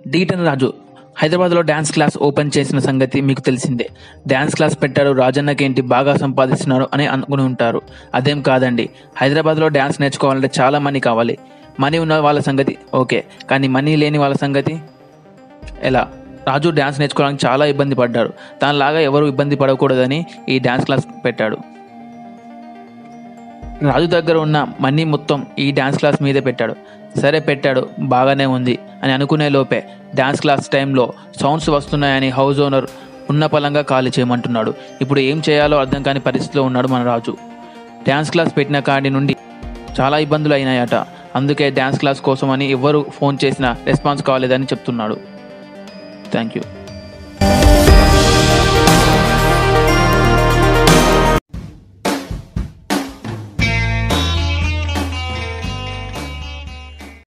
de-tan రాజు హైదరాబాద్లో dance class open చేసిన సంగతి మీకు తెలిసిందే డ్యాన్స్ క్లాస్ పెట్టాడు రాజన్నకేంటి బాగా సంపాదిస్తున్నారు అని అనుకుని ఉంటారు అదేం కాదండి హైదరాబాద్లో డ్యాన్స్ నేర్చుకోవాలంటే చాలా మనీ కావాలి మనీ ఉన్న వాళ్ళ సంగతి ఓకే కానీ మనీ లేని వాళ్ళ సంగతి ఎలా రాజు డ్యాన్స్ నేర్చుకోవడానికి చాలా ఇబ్బంది పడ్డాడు దానిలాగా ఎవరు ఇబ్బంది పడకూడదని ఈ డ్యాన్స్ క్లాస్ పెట్టాడు రాజు దగ్గర ఉన్న మనీ మొత్తం ఈ డ్యాన్స్ క్లాస్ మీదే పెట్టాడు సరే పెట్టాడు బాగానే ఉంది అని అనుకునే లోపే డ్యాన్స్ క్లాస్ టైంలో సౌండ్స్ వస్తున్నాయని హౌస్ ఓనర్ ఉన్న పలంగా ఖాళీ చేయమంటున్నాడు ఇప్పుడు ఏం చేయాలో అర్థం కాని పరిస్థితిలో ఉన్నాడు మన రాజు డ్యాన్స్ క్లాస్ పెట్టిన కాడి నుండి చాలా ఇబ్బందులు అయినాయట అందుకే డ్యాన్స్ క్లాస్ కోసం అని ఎవ్వరు ఫోన్ చేసినా రెస్పాన్స్ కాలేదని చెప్తున్నాడు థ్యాంక్ యూ